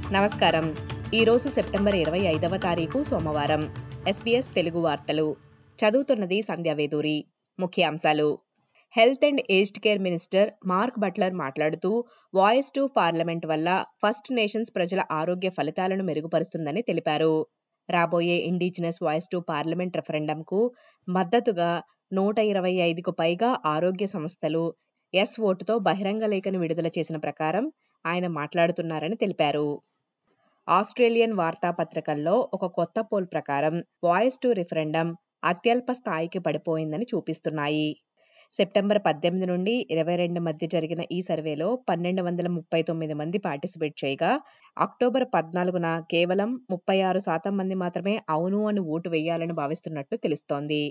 నమస్కారం ఈరోజు సెప్టెంబర్ ఇరవై ఐదవ తారీఖు సోమవారం ఎస్బీఎస్ తెలుగు వార్తలు చదువుతున్నది సంధ్యావేదూరి ముఖ్యాంశాలు health and aged care minister Mark Butler మాట్లాడుతూ వాయిస్ టు పార్లమెంట్ వల్ల ఫస్ట్ నేషన్స్ ప్రజల ఆరోగ్య ఫలితాలను మెరుగుపరుస్తుందని తెలిపారు రాబోయే ఇండిజినస్ వాయిస్ టు పార్లమెంట్ రెఫరెండంకు మద్దతుగా నూట ఇరవై ఐదుకు పైగా ఆరోగ్య సంస్థలు ఎస్ ఓటుతో బహిరంగ లేఖను విడుదల చేసిన ప్రకారం ఆయన మాట్లాడుతున్నారని తెలిపారు ఆస్ట్రేలియన్ వార్తాపత్రికల్లో ఒక కొత్త పోల్ ప్రకారం వాయిస్ టు రిఫరెండం అత్యల్ప స్థాయికి పడిపోయిందని చూపిస్తున్నాయి సెప్టెంబర్ పద్దెనిమిది నుండి ఇరవై రెండు మధ్య జరిగిన ఈ సర్వేలో పన్నెండు వందల ముప్పై తొమ్మిది మంది పార్టిసిపేట్ చేయగా అక్టోబర్ పద్నాలుగున కేవలం ముప్పై ఆరు శాతం మంది మాత్రమే అవును అని ఓటు వేయాలని భావిస్తున్నట్లు తెలుస్తోంది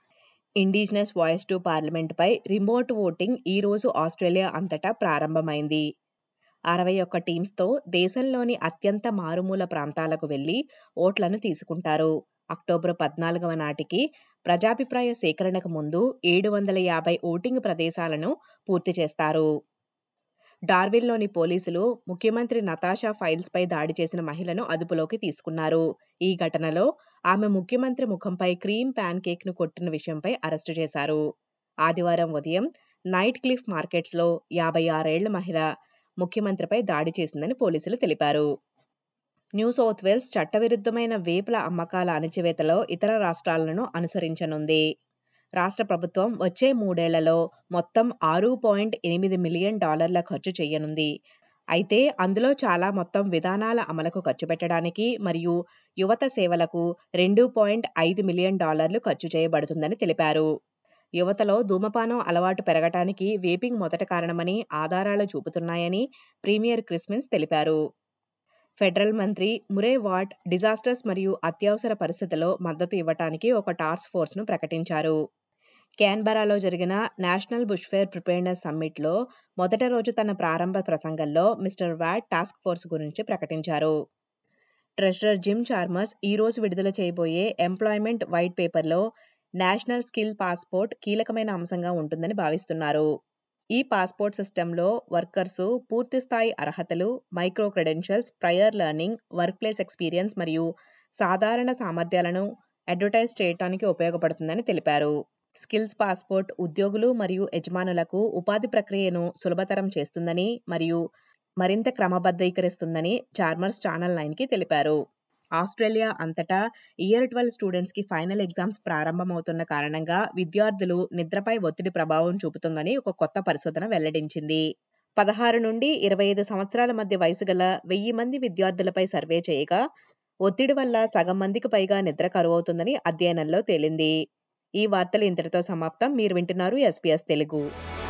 ఇండిజినస్ వాయిస్ టు పార్లమెంట్పై రిమోట్ ఓటింగ్ ఈ రోజు ఆస్ట్రేలియా అంతటా ప్రారంభమైంది అరవై ఒక్క టీమ్స్తో దేశంలోని అత్యంత మారుమూల ప్రాంతాలకు వెళ్లి ఓట్లను తీసుకుంటారు అక్టోబర్ పద్నాలుగవ నాటికి ప్రజాభిప్రాయ సేకరణకు ముందు ఏడు వందల యాభై ఓటింగ్ ప్రదేశాలను పూర్తి చేస్తారు డార్విన్లోని పోలీసులు ముఖ్యమంత్రి నతాషా ఫైల్స్పై దాడి చేసిన మహిళను అదుపులోకి తీసుకున్నారు ఈ ఘటనలో ఆమె ముఖ్యమంత్రి ముఖంపై క్రీమ్ ప్యాన్ కేక్ను కొట్టిన విషయంపై అరెస్టు చేశారు ఆదివారం ఉదయం నైట్ క్లిఫ్ మార్కెట్స్లో యాభై ఆరేళ్ల మహిళ ముఖ్యమంత్రిపై దాడి చేసిందని పోలీసులు తెలిపారు న్యూ సౌత్ వేల్స్ చట్టవిరుద్ధమైన వేపుల అమ్మకాల అణచివేతలో ఇతర రాష్ట్రాలను అనుసరించనుంది రాష్ట్ర ప్రభుత్వం వచ్చే మూడేళ్లలో మొత్తం ఆరు పాయింట్ ఎనిమిది మిలియన్ డాలర్ల ఖర్చు చేయనుంది అయితే అందులో చాలా మొత్తం విధానాల అమలుకు ఖర్చు పెట్టడానికి మరియు యువత సేవలకు రెండు పాయింట్ ఐదు మిలియన్ డాలర్లు ఖర్చు చేయబడుతుందని తెలిపారు యువతలో ధూమపానం అలవాటు పెరగటానికి వేపింగ్ మొదట కారణమని ఆధారాలు చూపుతున్నాయని ప్రీమియర్ క్రిస్మిన్స్ తెలిపారు ఫెడరల్ మంత్రి మురే వాట్ డిజాస్టర్స్ మరియు అత్యవసర పరిస్థితుల్లో మద్దతు ఇవ్వటానికి ఒక టాస్క్ ఫోర్స్ను ప్రకటించారు క్యాన్బరాలో జరిగిన నేషనల్ బుష్ఫేర్ ప్రిపేర్నెస్ సమ్మిట్లో మొదటి రోజు తన ప్రారంభ ప్రసంగంలో మిస్టర్ వాట్ టాస్క్ ఫోర్స్ గురించి ప్రకటించారు ట్రెజరర్ జిమ్ చార్మర్స్ ఈ రోజు విడుదల చేయబోయే ఎంప్లాయ్మెంట్ వైట్ పేపర్లో నేషనల్ స్కిల్ పాస్పోర్ట్ కీలకమైన అంశంగా ఉంటుందని భావిస్తున్నారు ఈ పాస్పోర్ట్ సిస్టంలో వర్కర్స్ పూర్తిస్థాయి అర్హతలు micro credentials prior learning workplace experience మరియు సాధారణ సామర్థ్యాలను అడ్వర్టైజ్ చేయడానికి ఉపయోగపడుతుందని తెలిపారు స్కిల్స్ పాస్పోర్ట్ ఉద్యోగులు మరియు యజమానులకు ఉపాధి ప్రక్రియను సులభతరం చేస్తుందని మరియు మరింత క్రమబద్ధీకరిస్తుందని చార్మర్స్ ఛానల్ నైన్కి తెలిపారు ఆస్ట్రేలియా అంతటా ఇయర్ ట్వెల్వ్ స్టూడెంట్స్కి ఫైనల్ ఎగ్జామ్స్ ప్రారంభమవుతున్న కారణంగా విద్యార్థులు నిద్రపై ఒత్తిడి ప్రభావం చూపుతుందని ఒక కొత్త పరిశోధన వెల్లడించింది పదహారు నుండి ఇరవై ఐదు సంవత్సరాల మధ్య వయసు గల వెయ్యి మంది విద్యార్థులపై సర్వే చేయగా ఒత్తిడి వల్ల సగం మందికి పైగా నిద్ర కరువవుతుందని అధ్యయనంలో తేలింది ఈ వార్తలు ఇంతటితో సమాప్తం మీరు వింటున్నారు ఎస్పీఎస్ తెలుగు